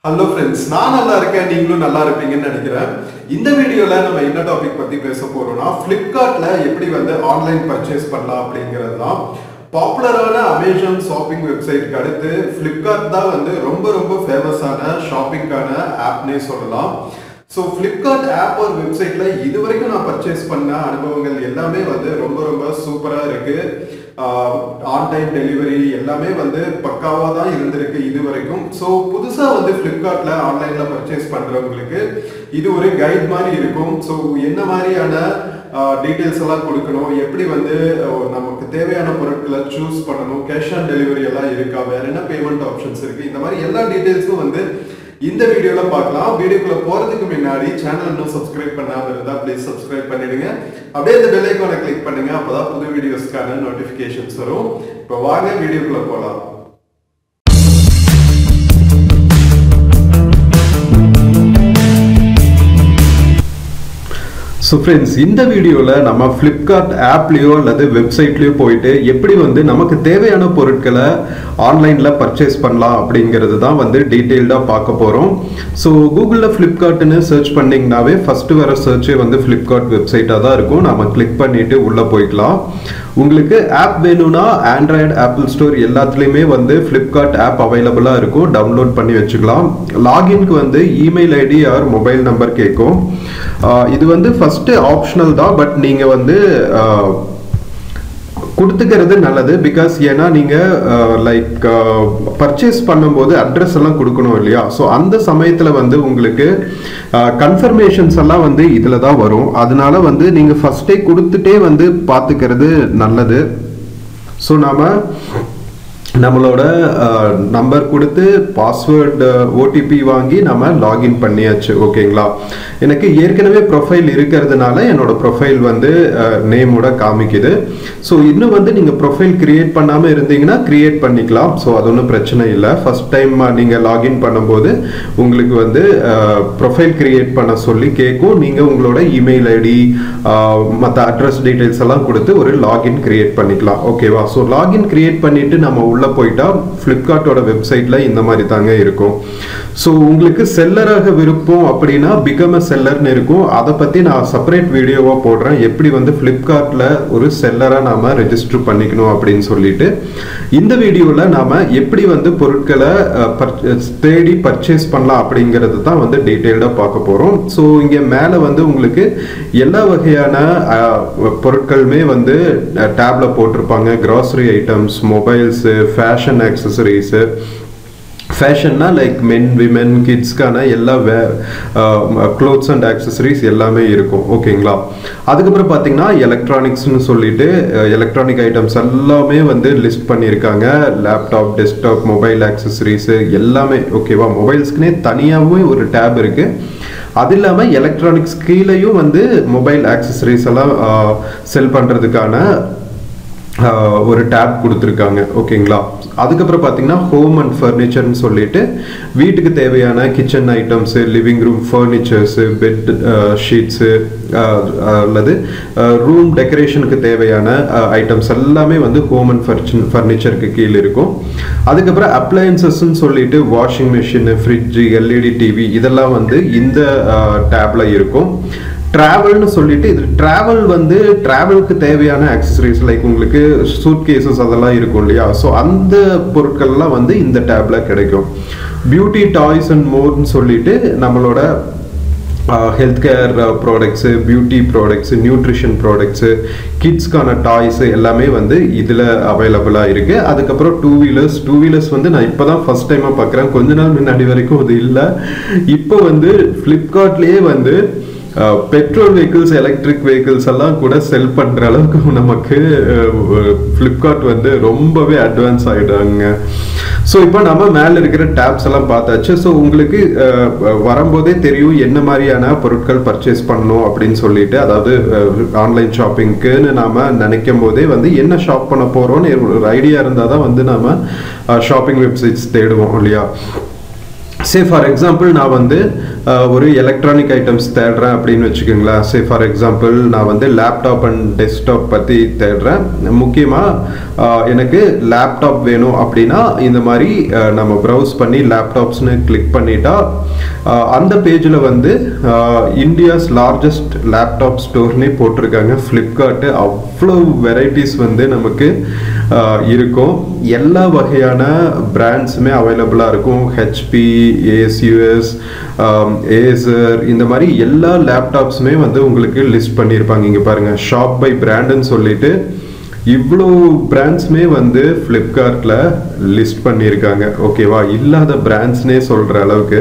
hello friends நான் நல்லா இருக்கேன் நீங்களும் நல்லா இருப்பீங்கன்னு நினைக்கிறேன் இந்த வீடியோல நம்ம என்ன டாபிக் பத்தி பேச போறோம்னா ஃப்ளிப்கார்ட்ல எப்படி வந்து ஆன்லைன் பர்ச்சேஸ் பண்ணலாம் அப்படிங்கிறது தான் பாப்புலரான அமேசான் ஷாப்பிங் வெப்சைட்க்கு அடுத்து ஃப்ளிப்கார்ட் தான் வந்து ரொம்ப ரொம்ப ஃபேமஸான ஷாப்பிங்கான ஆப்னே சொல்லலாம் ஸோ ஃப்ளிப்கார்ட் ஆப் ஒரு வெப்சைட்ல இது வரைக்கும் நான் பர்ச்சேஸ் பண்ண அனுபவங்கள் எல்லாமே வந்து ரொம்ப ரொம்ப சூப்பராக இருக்கு ஆன் டைம் டெலிவரி எல்லாமே வந்து பக்காவாக தான் இருந்திருக்கு இது வரைக்கும் ஸோ புதுசாக வந்து ஃப்ளிப்கார்ட்ல ஆன்லைனில் பர்ச்சேஸ் பண்ணுறவங்களுக்கு இது ஒரு கைட் மாதிரி இருக்கும் ஸோ என்ன மாதிரியான டீட்டெயில்ஸ் எல்லாம் கொடுக்கணும் எப்படி வந்து அஹ், நமக்கு தேவையான பொருட்களை சூஸ் பண்ணணும் கேஷ் ஆன் டெலிவரி எல்லாம் இருக்கா வேற என்ன பேமெண்ட் ஆப்ஷன்ஸ் இருக்கு இந்த மாதிரி எல்லா டீட்டெயில்ஸும் வந்து இந்த வீடியோல பார்க்கலாம் வீடியோக்குள்ள போறதுக்கு முன்னாடி சேனல் இன்னும் சப்ஸ்கிரைப் பண்ணாம இருந்தா ப்ளீஸ் சப்ஸ்கிரைப் பண்ணிடுங்க அப்படியே இந்த பெல் ஐக்கானை கிளிக் பண்ணுங்க அப்பதான் புது வீடியோஸ்க்கான நோட்டிபிகேஷன்ஸ் வரும் இப்போ வாங்க வீடியோக்குள்ள போலாம் ஸோ ஃப்ரெண்ட்ஸ் இந்த வீடியோவில் நம்ம ஃப்ளிப்கார்ட் ஆப்லேயோ அல்லது வெப்சைட்லேயோ போயிட்டு எப்படி வந்து நமக்கு தேவையான பொருட்களை ஆன்லைனில் பர்ச்சேஸ் பண்ணலாம் அப்படிங்கிறது தான் வந்து டீட்டெயில்டாக பார்க்க போகிறோம் ஸோ கூகுளில் ஃப்ளிப்கார்ட்னு சர்ச் பண்ணிங்கனாவே ஃபஸ்ட்டு வர சர்ச்சே வந்து ஃப்ளிப்கார்ட் வெப்சைட்டாக தான் இருக்கும் நம்ம கிளிக் பண்ணிவிட்டு உள்ளே போய்க்கலாம் உங்களுக்கு ஆப் வேணும்னா ஆண்ட்ராய்டு ஆப்பிள் ஸ்டோர் எல்லாத்துலேயுமே வந்து ஃப்ளிப்கார்ட் ஆப் அவைலபிளாக இருக்கும் டவுன்லோட் பண்ணி வச்சுக்கலாம் லாகின்க்கு வந்து email ID or mobile number கேட்கும் ஆஹ் இது வந்து ஃபஸ்ட்டு ஆப்ஷனல் தான் பட் நீங்கள் வந்து ஆஹ், கொடுத்துக்கிறது நல்லது பிகாஸ் ஏன்னா நீங்கள் லைக் பர்ச்சேஸ் பண்ணும்போது அட்ரஸ் எல்லாம் கொடுக்கணும் இல்லையா ஸோ அந்த சமயத்தில் வந்து உங்களுக்கு கன்ஃபர்மேஷன்ஸ் எல்லாம் வந்து இதில் தான் வரும் அதனால வந்து நீங்கள் ஃபஸ்ட்டே கொடுத்துட்டே வந்து பார்த்துக்கிறது நல்லது ஸோ நாம நம்மளோட நம்பர் கொடுத்து பாஸ்வேர்டு ஓடிபி வாங்கி நம்ம லாகின் பண்ணியாச்சு ஓகேங்களா எனக்கு ஏற்கனவே ப்ரொஃபைல் இருக்கிறதுனால என்னோட ப்ரொஃபைல் வந்து நேமோட காமிக்குது ஸோ இன்னும் வந்து நீங்கள் ப்ரொஃபைல் கிரியேட் பண்ணாமல் இருந்தீங்கன்னா கிரியேட் பண்ணிக்கலாம் ஸோ அது ஒன்றும் பிரச்சனை இல்லை ஃபர்ஸ்ட் டைம் நீங்கள் லாகின் பண்ணும்போது உங்களுக்கு வந்து ப்ரொஃபைல் கிரியேட் பண்ண சொல்லி கேட்கும் நீங்கள் உங்களோட இமெயில் ஐடி மற்ற அட்ரஸ் டீட்டெயில்ஸ் எல்லாம் கொடுத்து ஒரு லாகின் கிரியேட் பண்ணிக்கலாம் ஓகேவா ஸோ லாகின் கிரியேட் பண்ணிட்டு நம்ம உள்ளே போயிட்டா ஃப்ளிப்கார்ட்டோட வெப்சைட்டில் இந்த மாதிரி தாங்க இருக்கும் ஸோ உங்களுக்கு செல்லராக விருப்பம் அப்படின்னா பிகம் அ செல்லர்னு இருக்கும் அதை பற்றி நான் செப்பரேட் வீடியோவாக போடுறேன் எப்படி வந்து ஃப்ளிப்கார்ட்டில் ஒரு செல்லராக நாம் ரெஜிஸ்டர் பண்ணிக்கணும் அப்படின்னு சொல்லிட்டு இந்த வீடியோவில் நாம் எப்படி வந்து பொருட்களை அஹ், purchase- தேடி பர்ச்சேஸ் பண்ணலாம் அப்படிங்கிறது தான் வந்து டீட்டெயில்டாக பார்க்க போகிறோம் ஸோ இங்கே மேலே வந்து உங்களுக்கு எல்லா வகையான அஹ், பொருட்களுமே வந்து டேப்ல போட்டிருப்பாங்க grocery items mobiles fashion accessories ஃபேஷன்னா லைக் மென் விமென் கிட்ஸ்க்கான எல்லா வே க்ளோத்ஸ் அண்ட் ஆக்சசரிஸ் எல்லாமே இருக்கும் ஓகேங்களா அதுக்கப்புறம் பார்த்தீங்கன்னா எலக்ட்ரானிக்ஸ்னு சொல்லிட்டு எலக்ட்ரானிக் ஐட்டம்ஸ் எல்லாமே வந்து லிஸ்ட் பண்ணியிருக்காங்க லேப்டாப் டெஸ்க்டாப் மொபைல் ஆக்சசரிஸு எல்லாமே ஓகேவா மொபைல்ஸ்க்குனே தனியாகவே ஒரு டேப் இருக்குது அது இல்லாமல் எலக்ட்ரானிக்ஸ் கீழேயும் வந்து மொபைல் ஆக்சசரிஸ் எல்லாம் செல் பண்ணுறதுக்கான ஆஹ் ஒரு டேப் கொடுத்துருக்காங்க ஓகேங்களா அதுக்கப்புறம் பார்த்தீங்கன்னா ஹோம் அண்ட் ஃபர்னிச்சர்னு சொல்லிட்டு வீட்டுக்கு தேவையான kitchen items living room furnitures bed sheets அல்லது ரூம் டெக்கரேஷனுக்கு தேவையான ஐட்டம்ஸ் எல்லாமே வந்து ஹோம் அண்ட் ஃபர்ச்சன் ஃபர்னிச்சருக்கு கீழே இருக்கும் அதுக்கப்புறம் அப்ளையன்சஸ்ன்னு சொல்லிட்டு washing machine fridge LED TV இதெல்லாம் வந்து இந்த டேப்ல இருக்கும் ட்ராவல்னு சொல்லிட்டு இது ட்ராவல் வந்து ட்ராவலுக்கு தேவையான ஆக்சசரிஸ் லைக் உங்களுக்கு சூட் கேசஸ் அதெல்லாம் இருக்கும் இல்லையா ஸோ அந்த பொருட்கள்லாம் வந்து இந்த டேப்ல கிடைக்கும் பியூட்டி டாய்ஸ் அண்ட் மோர்னு சொல்லிட்டு நம்மளோட health care products beauty products nutrition products கிட்ஸ்க்கான டாய்ஸு எல்லாமே வந்து இதில் அவைலபிளாக இருக்குது அதுக்கப்புறம் டூ வீலர்ஸ் டூ வீலர்ஸ் வந்து நான் இப்போ தான் ஃபஸ்ட் டைமாக பார்க்குறேன் கொஞ்ச நாள் முன்னாடி வரைக்கும் அது இல்லை இப்போ வந்து ஃப்ளிப்கார்ட்லேயே வந்து பெட்ரோல் வெஹிக்கிள்ஸ் எலக்ட்ரிக் வெஹிக்கிள்ஸ் எல்லாம் கூட செல் பண்ணுற அளவுக்கு நமக்கு ஃப்ளிப்கார்ட் வந்து ரொம்பவே அட்வான்ஸ் ஆகிட்டாங்க ஸோ இப்போ நம்ம மேலே இருக்கிற டேப்ஸ் எல்லாம் பார்த்தாச்சு ஸோ உங்களுக்கு அஹ், வரும்போதே தெரியும் என்ன மாதிரியான பொருட்கள் பர்ச்சேஸ் பண்ணணும் அப்படின்னு சொல்லிட்டு அதாவது ஆன்லைன் ஷாப்பிங்க்குன்னு நாம நினைக்கும் போதே வந்து என்ன ஷாப் பண்ண போகிறோம்னு ஒரு ஐடியா இருந்தால் தான் வந்து நாம ஷாப்பிங் வெப்சைட்ஸ் தேடுவோம் இல்லையா சே ஃபார் எக்ஸாம்பிள் நான் வந்து அஹ், ஒரு எலக்ட்ரானிக் ஐட்டம்ஸ் தேடுறேன் அப்படின்னு வச்சுக்கோங்களேன் சே ஃபார் எக்ஸாம்பிள் நான் வந்து லேப்டாப் அண்ட் டெஸ்க்டாப் பற்றி தேடுறேன் முக்கியமாக எனக்கு லேப்டாப் வேணும் அப்படின்னா இந்த மாதிரி அஹ், நம்ம ப்ரௌஸ் பண்ணி லேப்டாப்ஸ்னு கிளிக் பண்ணிட்டா அஹ், அந்த பேஜில் வந்து இந்தியாஸ் லார்ஜஸ்ட் லேப்டாப் ஸ்டோர்னே போட்டிருக்காங்க ஃப்ளிப்கார்ட்டு அவ்வளோ வெரைட்டிஸ் வந்து நமக்கு அஹ், இருக்கும் எல்லா வகையான பிராண்ட்ஸுமே அவைலபிளாக இருக்கும் ஹெச்பி ஏஎஸ்யூஎஸ் ஏசர் இந்த மாதிரி எல்லா லேப்டாப்ஸுமே வந்து உங்களுக்கு லிஸ்ட் பண்ணியிருப்பாங்க இங்கே பாருங்கள் ஷாப் பை பிராண்டுன்னு சொல்லிட்டு இவ்வளோ பிராண்ட்ஸுமே வந்து ஃப்ளிப்கார்ட்டில் லிஸ்ட் பண்ணியிருக்காங்க ஓகேவா இல்லாத பிராண்ட்ஸ்னே சொல்கிற அளவுக்கு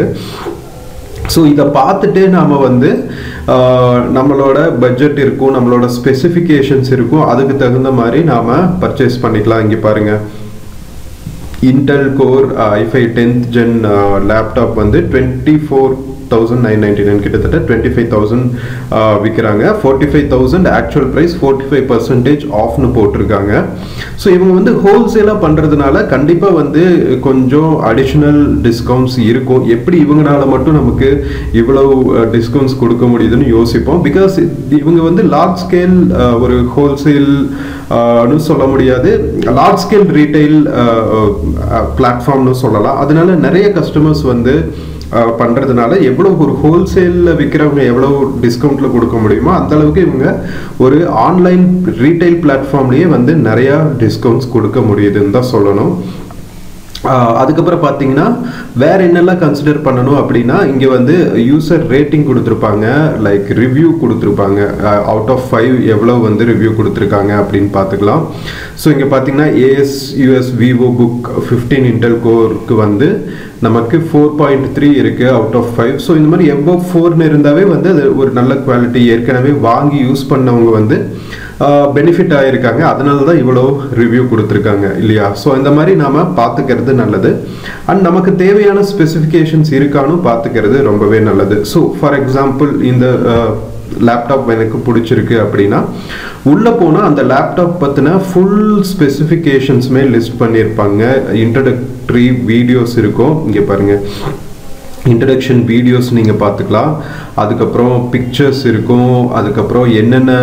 ஸோ இதை பார்த்துட்டு நாம் வந்து ஆஹ், நம்மளோட பட்ஜெட் இருக்கும் நம்மளோட ஸ்பெசிஃபிகேஷன்ஸ் இருக்கும் அதுக்கு தகுந்த மாதிரி நாம் பர்ச்சேஸ் பண்ணிக்கலாம் இங்கே பாருங்கள் Intel core i five tenth gen laptop வந்து twenty four thousand nine ninety nine கிட்டத்தட்ட டுவெண்ட்டி ஃபைவ் தௌசண்ட் விற்கிறாங்க forty five thousand actual price forty five percentage ஆஃப்னு போட்டிருக்காங்க ஸோ இவங்க வந்து ஹோல்சேலாக பண்ணுறதுனால கண்டிப்பாக வந்து கொஞ்சம் அடிஷ்னல் டிஸ்கவுண்ட்ஸ் இருக்கும் எப்படி இவங்களால மட்டும் நமக்கு இவ்வளவு டிஸ்கவுண்ட்ஸ் கொடுக்க முடியுதுன்னு யோசிப்போம் பிகாஸ் இவங்க வந்து லார்ஜ் ஸ்கேல் ஒரு ஹோல்சேல் னு சொல்ல முடியாது லார்ஜ் ஸ்கேல் ரீட்டைல் பிளாட்ஃபார்ம்னு சொல்லலாம் அதனால நிறைய கஸ்டமர்ஸ் வந்து அஹ், பண்றதுனால எவ்வளோ ஒரு ஹோல்சேலில் விற்கிறவங்க எவ்வளோ டிஸ்கவுண்ட்ல கொடுக்க முடியுமோ அந்த அளவுக்கு இவங்க ஒரு ஆன்லைன் ரீட்டைல் பிளாட்ஃபார்ம்லேயே வந்து நிறையா டிஸ்கவுண்ட்ஸ் கொடுக்க முடியுதுன்னு தான் சொல்லணும் ஆஹ் அதுக்கப்புறம் பார்த்தீங்கன்னா வேற என்னெல்லாம் கன்சிடர் பண்ணணும் அப்படின்னா இங்கே வந்து யூசர் ரேட்டிங் கொடுத்துருப்பாங்க லைக் ரிவ்யூ கொடுத்துருப்பாங்க அவுட் ஆஃப் ஃபைவ் எவ்வளோ வந்து ரிவ்யூ கொடுத்துருக்காங்க அப்படின்னு பார்த்துக்கலாம் ஸோ இங்கே பார்த்தீங்கன்னா Asus Vivo book fifteen Intel கோருக்கு வந்து நமக்கு ஃபோர் பாயிண்ட் த்ரீ இருக்கு அவுட் ஆஃப் ஃபைவ் ஸோ இந்த மாதிரி எவ்வளோ ஃபோர்னு இருந்தாவே வந்து அது ஒரு நல்ல குவாலிட்டி ஏற்கனவே வாங்கி யூஸ் பண்ணவங்க வந்து பெனிஃபிட் ஆகிருக்காங்க அதனால தான் இவ்வளோ ரிவ்யூ கொடுத்துருக்காங்க இல்லையா ஸோ இந்த மாதிரி நாம் பார்த்துக்கிறது நல்லது அண்ட் நமக்கு தேவையான ஸ்பெசிஃபிகேஷன்ஸ் இருக்கான்னு பார்த்துக்கிறது ரொம்பவே நல்லது ஸோ ஃபார் எக்ஸாம்பிள் இந்த லேப்டாப் எனக்கு பிடிச்சிருக்கு அப்படின்னா உள்ளே போனால் அந்த லேப்டாப் பற்றின ஃபுல் ஸ்பெசிஃபிகேஷன்ஸுமே லிஸ்ட் பண்ணியிருப்பாங்க இன்ட்ரடக்டரி வீடியோஸ் இருக்கும் இங்கே பாருங்கள் இன்ட்ரடக்ஷன் வீடியோஸ் நீங்கள் பார்த்துக்கலாம் அதுக்கப்புறம் பிக்சர்ஸ் இருக்கும் அதுக்கப்புறம் என்னென்ன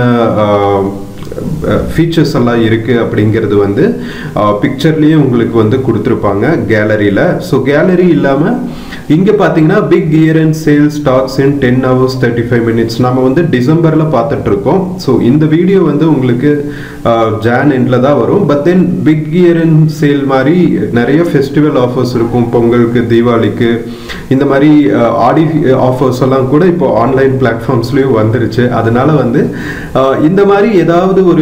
ஃபீச்சர்ஸ் எல்லாம் இருக்குது அப்படிங்கிறது வந்து பிக்சர்லேயே உங்களுக்கு வந்து கொடுத்துருப்பாங்க கேலரியில் ஸோ கேலரி இல்லாமல் இங்கே பார்த்தீங்கன்னா big year end sale starts in ten hours thirty five minutes நம்ம வந்து டிசம்பரில் பார்த்துட்டு இருக்கோம் ஸோ இந்த வீடியோ வந்து உங்களுக்கு ஜான் எண்டில் தான் வரும் but then big year end sale மாதிரி நிறைய ஃபெஸ்டிவல் ஆஃபர்ஸ் இருக்கும் பொங்கலுக்கு தீபாவளிக்கு இந்த மாதிரி ஆடி ஆஃபர்ஸ் எல்லாம் கூட இப்போ ஆன்லைன் பிளாட்ஃபார்ம்ஸ்லேயும் வந்துருச்சு அதனால வந்து அஹ், இந்த மாதிரி ஏதாவது ஒரு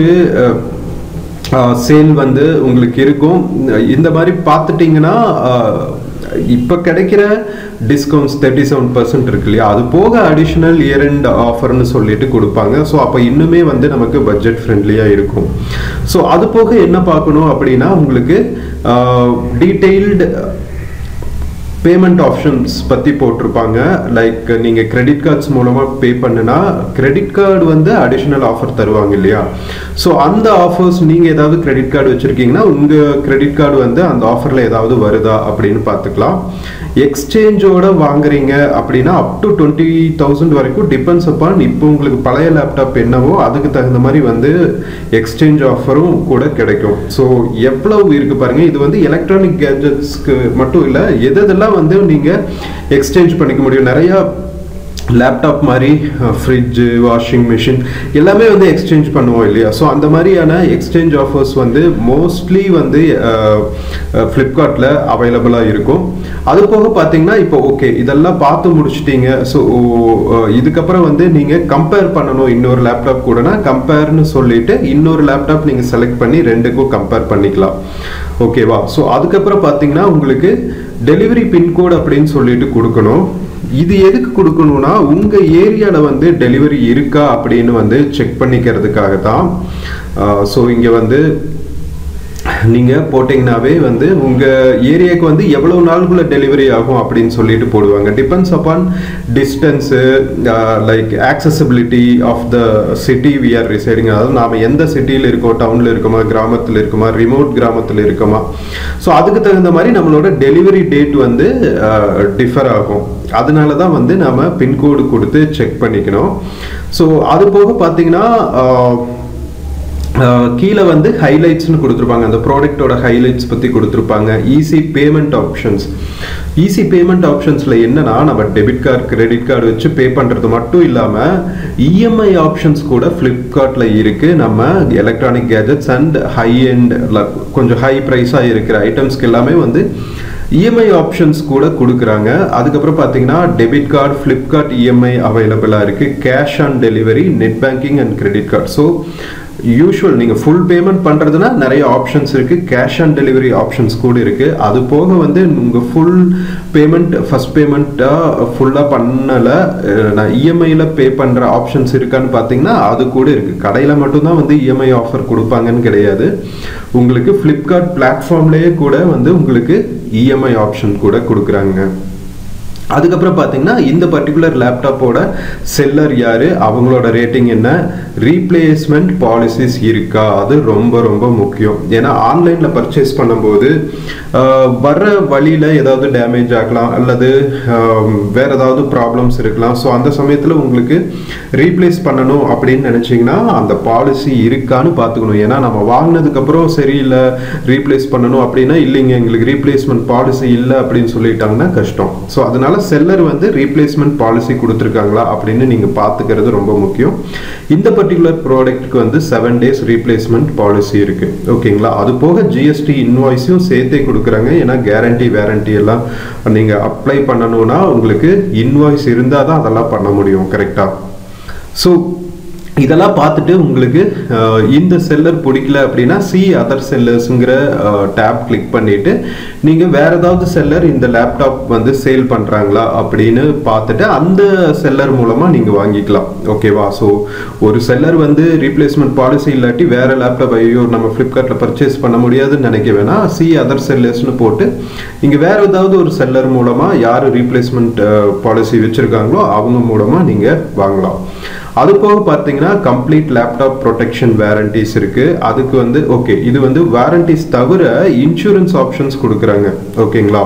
சேல் வந்து உங்களுக்கு இருக்கும் இந்த மாதிரி பார்த்துட்டிங்கன்னா இப்போ கிடைக்கிற டிஸ்கவுண்ட்ஸ் தேர்ட்டி செவன் பர்சன்ட் இருக்கு இல்லையா அது போக அடிஷ்னல் இயர் அண்ட் ஆஃபர்னு சொல்லிட்டு கொடுப்பாங்க ஸோ அப்போ இன்னுமே வந்து நமக்கு பட்ஜெட் ஃப்ரெண்ட்லியாக இருக்கும் ஸோ அது போக என்ன பார்க்கணும் அப்படின்னா உங்களுக்கு டீட்டெயில்டு பேமெண்ட் ஆப்ஷன்ஸ் பற்றி போட்டிருப்பாங்க லைக் நீங்கள் கிரெடிட் கார்ட்ஸ் மூலமாக பே பண்ணுனா கிரெடிட் கார்டு வந்து அடிஷ்னல் ஆஃபர் தருவாங்க இல்லையா ஸோ அந்த ஆஃபர்ஸ் நீங்கள் ஏதாவது கிரெடிட் கார்டு வச்சுருக்கீங்கன்னா உங்கள் கிரெடிட் கார்டு வந்து அந்த ஆஃபரில் ஏதாவது வருதா அப்படின்னு பார்த்துக்கலாம் எக்ஸ்சேஞ்சோட வாங்குறீங்க அப்படின்னா அப் டு டுவெண்ட்டி தௌசண்ட் வரைக்கும் டிபெண்ட்ஸ் அப்பான் இப்போ உங்களுக்கு பழைய லேப்டாப் என்னவோ அதுக்கு தகுந்த மாதிரி வந்து எக்ஸ்சேஞ்ச் ஆஃபரும் கூட கிடைக்கும் ஸோ எவ்வளவு இருக்கு பாருங்க இது வந்து எலக்ட்ரானிக் கேஜெட்ஸ்க்கு மட்டும் இல்லை எது எதெல்லாம் வந்து நீங்கள் எக்ஸ்சேஞ்ச் பண்ணிக்க முடியும் நிறையா லேப்டாப் மாதிரி ஃப்ரிட்ஜு வாஷிங் மிஷின் எல்லாமே வந்து எக்ஸ்சேஞ்ச் பண்ணுவோம் இல்லையா ஸோ அந்த மாதிரியான எக்ஸ்சேஞ்ச் ஆஃபர்ஸ் வந்து மோஸ்ட்லி வந்து ஃப்ளிப்கார்ட்டில் அவைலபிளாக இருக்கும் அது போக பார்த்தீங்கன்னா இப்போ ஓகே இதெல்லாம் பார்த்து முடிச்சிட்டீங்க ஸோ இதுக்கப்புறம் வந்து நீங்கள் கம்பேர் பண்ணணும் இன்னொரு லேப்டாப் கூடனா கம்பேர்னு சொல்லிட்டு இன்னொரு லேப்டாப் நீங்கள் செலக்ட் பண்ணி ரெண்டுக்கும் கம்பேர் பண்ணிக்கலாம் ஓகேவா ஸோ அதுக்கப்புறம் பார்த்தீங்கன்னா உங்களுக்கு டெலிவரி பின்கோட் அப்படின்னு சொல்லிட்டு கொடுக்கணும் இது எதுக்கு கொடுக்கணும்னா உங்க ஏரியால வந்து டெலிவரி இருக்கா அப்படின்னு வந்து செக் பண்ணிக்கிறதுக்காக தான் ஸோ இங்க வந்து நீங்கள் போட்டிங்கனாவே வந்து உங்கள் ஏரியாவுக்கு வந்து எவ்வளோ நாளுக்குள்ள டெலிவரி ஆகும் அப்படின்னு சொல்லிட்டு போடுவாங்க depends upon distance like accessibility of the city we are residing அதாவது நாம் எந்த சிட்டியில் இருக்கோம் டவுனில் இருக்கோமா கிராமத்தில் இருக்கோமா ரிமோட் கிராமத்தில் இருக்கோமா ஸோ அதுக்கு தகுந்த மாதிரி நம்மளோட டெலிவரி டேட் வந்து டிஃபர் ஆகும் அதனால தான் வந்து நாம் பின்கோடு கொடுத்து செக் பண்ணிக்கணும் ஸோ அது போக பார்த்தீங்கன்னா கீழே வந்து ஹைலைட்ஸ்னு கொடுத்துருப்பாங்க அந்த ப்ராடக்டோட ஹைலைட்ஸ் பற்றி கொடுத்துருப்பாங்க easy payment options easy payment ஆப்ஷன்ஸில் என்னன்னா நம்ம டெபிட் கார்டு கிரெடிட் கார்டு வச்சு பே பண்ணுறது மட்டும் இல்லாமல் இஎம்ஐ ஆப்ஷன்ஸ் கூட ஃப்ளிப்கார்ட்டில் இருக்குது நம்ம electronic gadgets and high end கொஞ்சம் ஹை ப்ரைஸாக இருக்கிற ஐட்டம்ஸ்க்கு எல்லாமே வந்து இஎம்ஐ ஆப்ஷன்ஸ் கூட கொடுக்குறாங்க அதுக்கப்புறம் பார்த்தீங்கன்னா டெபிட் கார்டு ஃப்ளிப்கார்ட் இஎம்ஐ அவைலபிளாக இருக்குது cash on delivery net banking and credit card so usual நீங்கள் ஃபுல் பேமெண்ட் பண்ணுறதுனா நிறைய ஆப்ஷன்ஸ் இருக்குது கேஷ் ஆன் டெலிவரி ஆப்ஷன்ஸ் கூட இருக்குது அது போக வந்து உங்கள் ஃபுல் பேமெண்ட் ஃபஸ்ட் பேமெண்ட்டாக ஃபுல்லாக பண்ணலை நான் இஎம்ஐயில் பே பண்ணுற ஆப்ஷன்ஸ் இருக்கான்னு பார்த்தீங்கன்னா அது கூட இருக்குது கடையில் மட்டும்தான் வந்து இஎம்ஐ ஆஃபர் கொடுப்பாங்கன்னு கிடையாது உங்களுக்கு ஃப்ளிப்கார்ட் பிளாட்ஃபார்ம்லேயே கூட வந்து உங்களுக்கு இஎம்ஐ ஆப்ஷன் கூட கொடுக்குறாங்க அதுக்கப்புறம் பார்த்தீங்கன்னா இந்த பர்டிகுலர் லேப்டாப்போட செல்லர் யார் அவங்களோட ரேட்டிங் என்ன ரீப்ளேஸ்மெண்ட் பாலிசிஸ் இருக்கா அது ரொம்ப ரொம்ப முக்கியம் ஏன்னா ஆன்லைனில் பர்ச்சேஸ் பண்ணும்போது வர்ற வழியில் ஏதாவது டேமேஜ் ஆகலாம் அல்லது வேற ஏதாவது ப்ராப்ளம்ஸ் இருக்கலாம் ஸோ அந்த சமயத்தில் உங்களுக்கு ரீப்ளேஸ் பண்ணணும் அப்படின்னு நினச்சிங்கன்னா அந்த பாலிசி இருக்கான்னு பார்த்துக்கணும் ஏன்னா நம்ம வாங்கினதுக்கப்புறம் சரியில்லை ரீப்ளேஸ் பண்ணணும் அப்படின்னா இல்லைங்க எங்களுக்கு ரீப்ளேஸ்மெண்ட் பாலிசி இல்லை அப்படின்னு சொல்லிட்டாங்கன்னா கஷ்டம் ஸோ அதனால செல்லர் வந்து ரீப்ளேஸ்மெண்ட் பாலிசி கொடுத்துருக்காங்களா அப்படின்னு நீங்கள் பார்த்துக்கிறது ரொம்ப முக்கியம் இந்த பர்டிகுலர் ப்ராடக்ட்டுக்கு வந்து செவன் டேஸ் ரீப்ளேஸ்மெண்ட் பாலிசி இருக்கு ஓகேங்களா அது போக ஜிஎஸ்டி இன்வாய்ஸும் சேர்த்தே கொடுக்குறாங்க ஏன்னா கேரண்டி வேரண்டி எல்லாம் நீங்கள் அப்ளை பண்ணணும்னா உங்களுக்கு இன்வாய்ஸ் இருந்தால் தான் அதெல்லாம் பண்ண முடியும் கரெக்டாக ஸோ இதெல்லாம் பார்த்துட்டு உங்களுக்கு இந்த செல்லர் பிடிக்கல அப்படின்னா சி அதர் செல்லர்ஸுங்கிற டேப் கிளிக் பண்ணிட்டு நீங்கள் வேற ஏதாவது செல்லர் இந்த லேப்டாப் வந்து சேல் பண்ணுறாங்களா அப்படின்னு பார்த்துட்டு அந்த செல்லர் மூலமாக நீங்கள் வாங்கிக்கலாம் ஓகேவா ஸோ ஒரு செல்லர் வந்து ரீப்ளேஸ்மெண்ட் பாலிசி இல்லாட்டி வேற லேப்டாப் ஐயோ நம்ம ஃப்ளிப்கார்ட்டில் பர்ச்சேஸ் பண்ண முடியாதுன்னு நினைக்க வேணாம் சி அதர் செல்லர்ஸ்னு போட்டு நீங்கள் வேற ஏதாவது ஒரு செல்லர் மூலமாக யார் ரீப்ளேஸ்மெண்ட் பாலிசி வச்சுருக்காங்களோ அவங்க மூலமாக நீங்கள் வாங்கலாம் அது போக பார்த்தீங்கன்னா கம்ப்ளீட் லேப்டாப் ப்ரொடெக்ஷன் வேரண்டிஸ் இருக்கு அதுக்கு வந்து ஓகே இது வந்து வேரண்டிஸ் தவிர இன்சூரன்ஸ் ஆப்ஷன்ஸ் கொடுக்குறாங்க ஓகேங்களா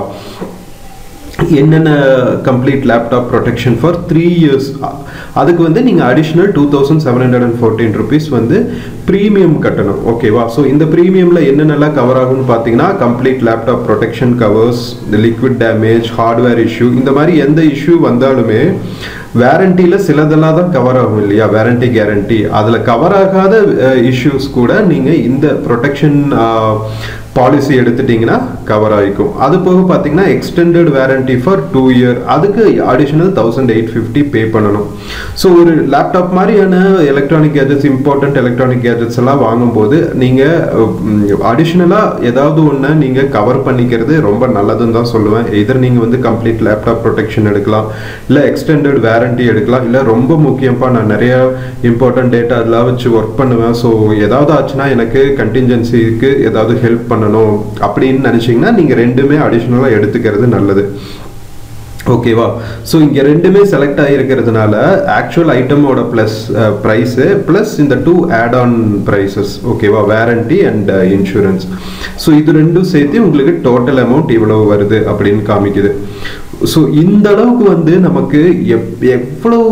என்னென்ன complete laptop protection for three years அதுக்கு வந்து நீங்கள் additional two thousand seven hundred and fourteen rupees வந்து ப்ரீமியம் கட்டணும் ஓகேவா ஸோ இந்த ப்ரீமியமில் என்னென்னலாம் கவர் ஆகும்னு பார்த்தீங்கன்னா complete laptop protection covers liquid damage hardware issue இந்த மாதிரி எந்த இஷ்யூ வந்தாலுமே வேரண்டியில் சிலதெல்லாம் தான் கவர் ஆகும் இல்லையா வேரண்டி கேரண்டி அதில் கவர் ஆகாத இஷ்யூஸ் கூட நீங்கள் இந்த ப்ரொடெக்ஷன் பாலிசி எடுத்துட்டிங்கன்னா கவர் ஆகிக்கும் அது போக பார்த்தீங்கன்னா extended warranty for two year அதுக்கு additional thousand eight fifty pay பண்ணணும் ஸோ ஒரு லேப்டாப் மாதிரியான electronic gadgets important electronic gadgets எல்லாம் வாங்கும்போது நீங்கள் அடிஷ்னலாக ஏதாவது ஒன்று நீங்கள் கவர் பண்ணிக்கிறது ரொம்ப நல்லதுன்னு தான் சொல்லுவேன் இதர் நீங்கள் வந்து கம்ப்ளீட் லேப்டாப் ப்ரொடெக்ஷன் எடுக்கலாம் இல்லை எக்ஸ்டெண்டட் வேரண்டி எடுக்கலாம் இல்லை ரொம்ப முக்கியமாக நான் நிறைய இம்பார்ட்டன்ட் டேட்டா அதெல்லாம் வச்சு ஒர்க் பண்ணுவேன் ஸோ ஏதாவது ஆச்சுன்னா எனக்கு கண்டின்ஜென்சிக்கு ஏதாவது ஹெல்ப் பண்ணணும் அப்படின்னு நினச்சிங்கன்னா நீங்கள் ரெண்டுமே அடிஷ்னலாக எடுத்துக்கிறது நல்லது ஓகேவா ஸோ இங்கே ரெண்டுமே செலக்ட் ஆகிருக்கிறதுனால ஆக்சுவல் ஐட்டமோட ப்ளஸ் ப்ரைஸு ப்ளஸ் இந்த டூ ஆட் ஆன் ப்ரைஸஸ் ஓகேவா வேரண்டி அண்ட் இன்சூரன்ஸ் ஸோ இது ரெண்டும் சேர்த்து உங்களுக்கு டோட்டல் அமௌண்ட் இவ்வளவு வருது அப்படின்னு காமிக்குது ஸோ இந்த அளவுக்கு வந்து நமக்கு எப் எவ்வளோ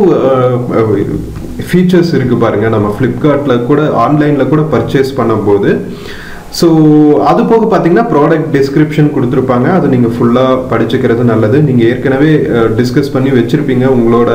ஃபீச்சர்ஸ் இருக்குது பாருங்கள் நம்ம ஃப்ளிப்கார்ட்டில் கூட ஆன்லைனில் கூட பர்ச்சேஸ் பண்ணும்போது ஸோ அது போக பார்த்தீங்கன்னா ப்ராடக்ட் டிஸ்கிரிப்ஷன் கொடுத்துருப்பாங்க அதை நீங்கள் ஃபுல்லாக படிச்சுக்கிறது நல்லது நீங்கள் ஏற்கனவே டிஸ்கஸ் பண்ணி வச்சுருப்பீங்க உங்களோட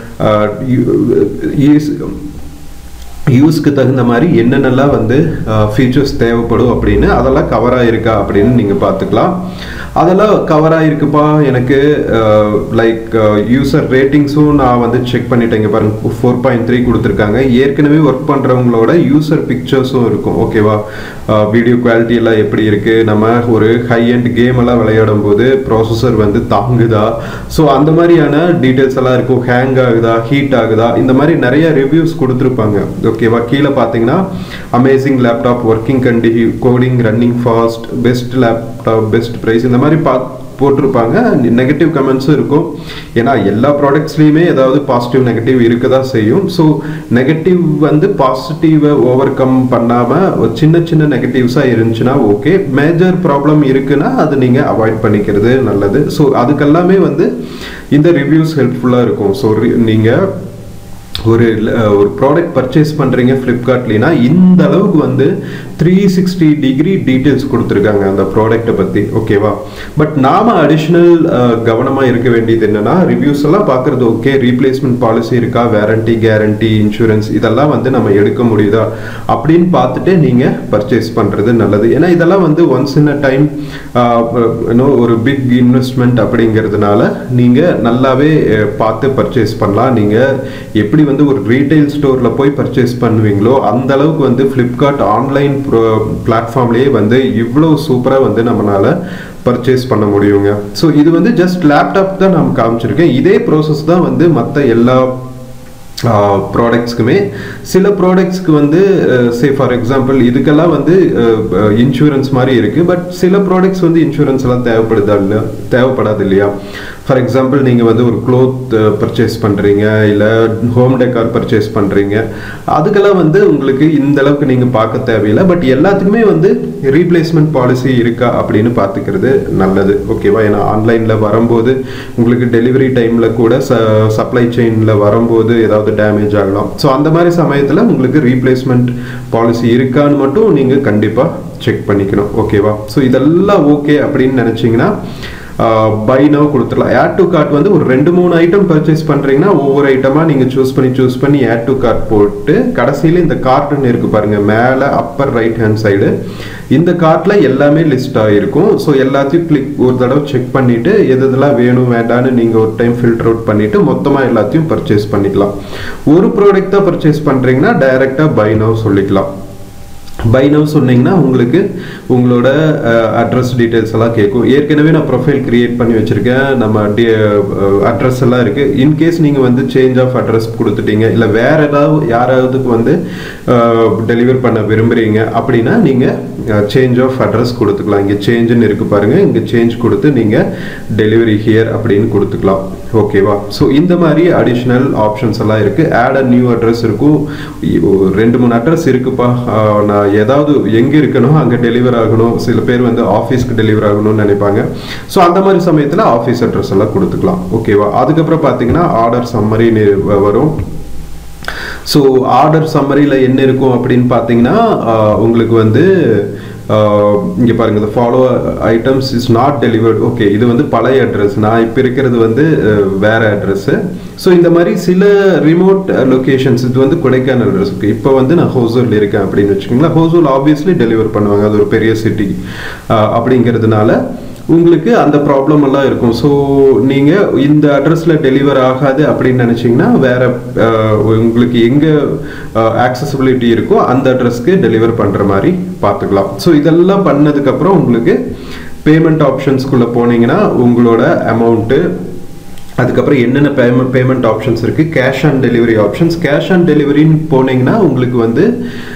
யூஸ்க்கு தகுந்த மாதிரி என்னென்னலாம் வந்து ஃபீச்சர்ஸ் தேவைப்படும் அப்படின்னு அதெல்லாம் கவர் ஆகிருக்கா அப்படின்னு நீங்கள் பார்த்துக்கலாம் அதெல்லாம் கவர் ஆகிருக்குப்பா எனக்கு லைக் யூசர் ரேட்டிங்ஸும் நான் வந்து செக் பண்ணிட்டேன் இங்கே பாருங்க ஃபோர் பாயிண்ட் த்ரீ கொடுத்துருக்காங்க ஏற்கனவே ஒர்க் பண்ணுறவங்களோட யூசர் பிக்சர்ஸும் இருக்கும் ஓகேவா வீடியோ குவாலிட்டி எல்லாம் எப்படி இருக்குது நம்ம ஒரு ஹை அண்ட் கேம் எல்லாம் விளையாடும் போது ப்ராசஸர் வந்து தாங்குதா ஸோ அந்த மாதிரியான டீட்டெயில்ஸ் எல்லாம் இருக்கும் ஹேங் ஆகுதா ஹீட் ஆகுதா இந்த மாதிரி நிறைய ரிவ்யூஸ் கொடுத்துருப்பாங்க ஓகேவா கீழே பார்த்தீங்கன்னா அமேசிங் லேப்டாப் ஒர்க்கிங் கண்டி coding running fast best laptop best price இந்த மாதிரி பா போட்டிருப்பாங்க நெகட்டிவ் கமெண்ட்ஸும் இருக்கும் ஏன்னா எல்லா ப்ராடக்ட்ஸ்லையுமே ஏதாவது பாசிட்டிவ் நெகட்டிவ் இருக்க தான் செய்யும் ஸோ நெகட்டிவ் வந்து பாசிட்டிவை ஓவர் கம் பண்ணாமல் சின்ன சின்ன நெகட்டிவ்ஸாக இருந்துச்சுன்னா ஓகே மேஜர் ப்ராப்ளம் இருக்குன்னா அது நீங்கள் அவாய்ட் பண்ணிக்கிறது நல்லது ஸோ அதுக்கெல்லாமே வந்து இந்த ரிவ்யூஸ் ஹெல்ப்ஃபுல்லாக இருக்கும் ஸோ நீங்கள் ஒரு ஒரு ப்ராடக்ட் பர்ச்சேஸ் பண்ணுறீங்க ஃப்ளிப்கார்ட்லினா இந்த அளவுக்கு வந்து த்ரீ சிக்ஸ்டி டிகிரி டீட்டெயில்ஸ் கொடுத்துருக்காங்க அந்த ப்ராடக்ட்டை பற்றி ஓகேவா பட் நாம் அடிஷ்னல் கவனமாக இருக்க வேண்டியது என்னென்னா ரிவ்யூஸ் எல்லாம் பார்க்குறது ஓகே ரீப்ளேஸ்மெண்ட் பாலிசி இருக்கா வேரண்டி கேரண்டி இன்சூரன்ஸ் இதெல்லாம் வந்து நம்ம எடுக்க முடியுதா அப்படின்னு பார்த்துட்டு நீங்கள் பர்ச்சேஸ் பண்ணுறது நல்லது ஏன்னா இதெல்லாம் வந்து ஒன்ஸ் இன் அ டைம் இன்னும் ஒரு பிக் இன்வெஸ்ட்மெண்ட் அப்படிங்கிறதுனால நீங்கள் நல்லாவே பார்த்து பர்ச்சேஸ் பண்ணலாம் நீங்கள் எப்படி வந்து ஒரு ரீட்டைல் ஸ்டோரில் போய் பர்ச்சேஸ் பண்ணுவீங்களோ அந்த அளவுக்கு வந்து ஃப்ளிப்கார்ட் ஆன்லைன் ப்ரோ பிளாட்ஃபார்ம்லேயே வந்து இவ்வளோ சூப்பராக வந்து நம்மளால் பர்ச்சேஸ் பண்ண முடியுங்க ஸோ இது வந்து ஜஸ்ட் லேப்டாப் தான் நான் காமிச்சிருக்கேன் இதே ப்ராசஸ் தான் வந்து மற்ற எல்லா ப்ராடக்ட்ஸ்க்குமே சில ப்ராடக்ட்ஸ்க்கு வந்து சே ஃபார் எக்ஸாம்பிள் இதுக்கெல்லாம் வந்து இன்சூரன்ஸ் மாதிரி இருக்குது பட் சில ப்ராடக்ட்ஸ் வந்து இன்சூரன்ஸ் எல்லாம் தேவைப்படுதா இல்லை தேவைப்படாது இல்லையா ஃபார் எக்ஸாம்பிள் நீங்கள் வந்து ஒரு க்ளோத் பர்ச்சேஸ் பண்ணுறீங்க இல்லை ஹோம் டெக்கார் பர்ச்சேஸ் பண்ணுறீங்க அதுக்கெல்லாம் வந்து உங்களுக்கு இந்த அளவுக்கு நீங்கள் பார்க்க தேவையில்லை பட் எல்லாத்துக்குமே வந்து ரீப்ளேஸ்மெண்ட் பாலிசி இருக்கா அப்படின்னு பார்த்துக்கிறது நல்லது ஓகேவா ஏன்னா ஆன்லைனில் வரும்போது உங்களுக்கு டெலிவரி டைமில் கூட ச சப்ளை செயினில் வரும்போது ஏதாவது டேமேஜ் ஆகலாம் ஸோ அந்த மாதிரி சமயத்தில் உங்களுக்கு ரீப்ளேஸ்மெண்ட் பாலிசி இருக்கான்னு மட்டும் நீங்கள் கண்டிப்பாக செக் பண்ணிக்கணும் ஓகேவா ஸோ இதெல்லாம் ஓகே அப்படின்னு நினச்சிங்கன்னா பை நவ் கொடுத்துடலாம் ஆட் டு கார்ட் வந்து ஒரு ரெண்டு மூணு ஐட்டம் பர்ச்சேஸ் பண்ணுறீங்கன்னா ஒவ்வொரு ஐட்டமாக நீங்கள் சூஸ் பண்ணி சூஸ் பண்ணி ஆட் டு கார்ட் போட்டு கடைசியில் இந்த கார்ட்டுன்னு இருக்கு பாருங்க மேலே அப்பர் ரைட் ஹேண்ட் சைடு இந்த கார்ட்டில் எல்லாமே லிஸ்ட் ஆகிருக்கும் ஸோ எல்லாத்தையும் கிளிக் ஒரு தடவை செக் பண்ணிவிட்டு எது எதெல்லாம் வேணும் வேண்டான்னு நீங்கள் ஒரு டைம் ஃபில்டர் அவுட் பண்ணிவிட்டு மொத்தமாக எல்லாத்தையும் பர்ச்சேஸ் பண்ணிக்கலாம் ஒரு ப்ராடக்ட் தான் பர்ச்சேஸ் பண்ணுறீங்கன்னா டைரெக்டாக பை நவ் சொல்லிக்கலாம் பை நவ் சொன்னீங்கன்னா உங்களுக்கு உங்களோட அட்ரஸ் டீட்டெயில்ஸ் எல்லாம் கேட்கும் ஏற்கனவே நான் ப்ரொஃபைல் கிரியேட் பண்ணி வச்சுருக்கேன் நம்ம டி அட்ரஸ் எல்லாம் இருக்குது இன்கேஸ் நீங்கள் வந்து சேஞ்ச் ஆஃப் அட்ரஸ் கொடுத்துட்டீங்க இல்லை வேற ஏதாவது யாராவதுக்கு வந்து டெலிவர் பண்ண விரும்புகிறீங்க அப்படின்னா நீங்கள் சேஞ்ச் ஆஃப் அட்ரஸ் கொடுத்துக்கலாம் இங்கே சேஞ்சுன்னு இருக்குது பாருங்கள் இங்கே சேஞ்ச் கொடுத்து நீங்கள் டெலிவரி ஹியர் அப்படின்னு கொடுத்துக்கலாம் ஓகேவா ஸோ இந்த மாதிரி அடிஷ்னல் ஆப்ஷன்ஸ் எல்லாம் இருக்குது ஆட் அ நியூ அட்ரஸ் இருக்கும் ரெண்டு மூணு அட்ரஸ் இருக்குப்பா நான் ஏதாவது எங்கே இருக்கணும் அங்கே டெலிவர் ஆகணும் சில பேர் வந்து ஆஃபீஸ்க்கு டெலிவர் ஆகணும்னு நினைப்பாங்க ஸோ அந்த மாதிரி சமயத்தில் ஆஃபீஸ் அட்ரஸ் எல்லாம் கொடுத்துக்கலாம் ஓகேவா அதுக்கப்புறம் பார்த்தீங்கன்னா ஆர்டர் சம்மரி வரும் ஸோ ஆர்டர் சம்மரியில் என்ன இருக்கும் அப்படின்னு பார்த்தீங்கன்னா உங்களுக்கு வந்து இங்கே பாருங்க இந்த follow items is not delivered okay இது வந்து பழைய அட்ரஸ் நான் இப்போ இருக்கிறது வந்து வேற அட்ரஸ்ஸு ஸோ இந்த மாதிரி சில ரிமோட் லொக்கேஷன்ஸ் இது வந்து கொடைக்கானல் அட்ரஸ் இப்போ வந்து நான் ஹோசூரில் இருக்கேன் அப்படின்னு வச்சுக்கோங்களேன் ஹோசூர் ஆப்வியஸ்லி டெலிவர் பண்ணுவாங்க அது ஒரு பெரிய சிட்டி அப்படிங்கிறதுனால உங்களுக்கு அந்த ப்ராப்ளம் எல்லாம் இருக்கும் ஸோ நீங்கள் இந்த அட்ரஸில் டெலிவர் ஆகாது அப்படின்னு நினச்சிங்கன்னா வேற உங்களுக்கு எங்கே ஆக்சசிபிலிட்டி இருக்கோ அந்த அட்ரஸ்க்கு டெலிவர் பண்ணுற மாதிரி பார்த்துக்கலாம் ஸோ இதெல்லாம் பண்ணதுக்கப்புறம் உங்களுக்கு பேமெண்ட் ஆப்ஷன்ஸ்குள்ளே போனீங்கன்னா உங்களோட அமௌண்ட்டு அதுக்கப்புறம் என்னென்ன பேமெண்ட் பேமெண்ட் ஆப்ஷன்ஸ் இருக்குது cash on delivery options cash on டெலிவரின்னு போனீங்கன்னா உங்களுக்கு வந்து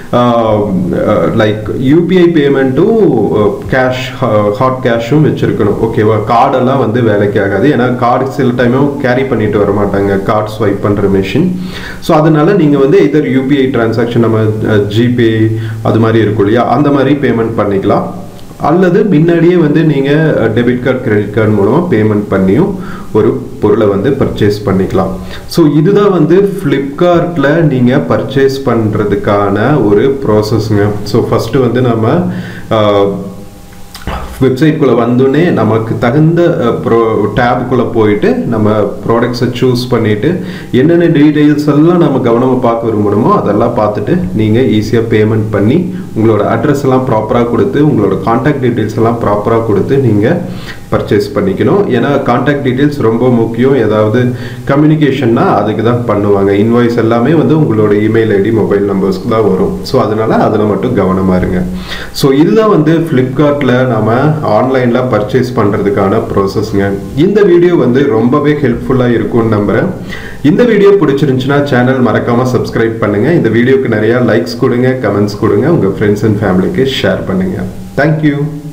லைக் யூபிஐ பேமெண்ட்டும் கேஷ் ஹாட் கேஷும் வச்சுருக்கணும் ஓகேவா கார்டெல்லாம் வந்து வேலைக்கு ஆகாது ஏன்னா கார்டு சில டைமும் கேரி பண்ணிட்டு வர மாட்டாங்க கார்டு ஸ்வைப் பண்ணுற மிஷின் ஸோ அதனால நீங்கள் வந்து இதர் யூபிஐ டிரான்சாக்ஷன் நம்ம ஜிபே அது மாதிரி இருக்கும் இல்லையா அந்த மாதிரி பேமெண்ட் பண்ணிக்கலாம் அல்லது முன்னாடியே வந்து நீங்கள் டெபிட் கார்டு கிரெடிட் கார்டு மூலமாக பேமெண்ட் பண்ணியும் ஒரு பொருளை வந்து பர்ச்சேஸ் பண்ணிக்கலாம் ஸோ இதுதான் வந்து ஃப்ளிப்கார்ட்டில் நீங்கள் பர்ச்சேஸ் பண்ணுறதுக்கான ஒரு ப்ராசஸ்ங்க ஸோ ஃபஸ்ட்டு வந்து நம்ம வெப்சைட்குள்ளே வந்தோடனே நமக்கு தகுந்த ப்ரோ டேபுக்குள்ளே போயிட்டு நம்ம ப்ராடக்ட்ஸை சூஸ் பண்ணிவிட்டு என்னென்ன டீட்டெயில்ஸ் எல்லாம் நம்ம கவனமாக பார்க்க விரும்பணுமோ அதெல்லாம் பார்த்துட்டு நீங்கள் ஈஸியாக பேமெண்ட் பண்ணி உங்களோட அட்ரஸ் எல்லாம் ப்ராப்பராக கொடுத்து உங்களோட காண்டாக்ட் டீட்டெயில்ஸ் எல்லாம் ப்ராப்பராக கொடுத்து நீங்கள் பர்ச்சேஸ் பண்ணிக்கணும் ஏன்னா கான்டாக்ட் டீட்டெயில்ஸ் ரொம்ப முக்கியம் ஏதாவது கம்யூனிகேஷன்னா அதுக்கு தான் பண்ணுவாங்க இன்வாய்ஸ் எல்லாமே வந்து உங்களோட இமெயில் ஐடி மொபைல் நம்பர்ஸ்க்கு தான் வரும் ஸோ அதனால அதில் மட்டும் கவனமாக இருங்க ஸோ இதுதான் வந்து ஃப்ளிப்கார்ட்டில் நம்ம ஆன்லைனில் பர்ச்சேஸ் பண்ணுறதுக்கான ப்ராசஸ்ங்க இந்த வீடியோ வந்து ரொம்பவே ஹெல்ப்ஃபுல்லாக இருக்கும்னு நம்புகிறேன் இந்த வீடியோ பிடிச்சிருந்துச்சுன்னா சேனல் மறக்காமல் சப்ஸ்கிரைப் பண்ணுங்கள் இந்த வீடியோக்கு நிறையா லைக்ஸ் கொடுங்க கமெண்ட்ஸ் கொடுங்க உங்கள் ஃப்ரெண்ட்ஸ் அண்ட் ஃபேமிலிக்கு ஷேர் பண்ணுங்கள் தேங்க்யூ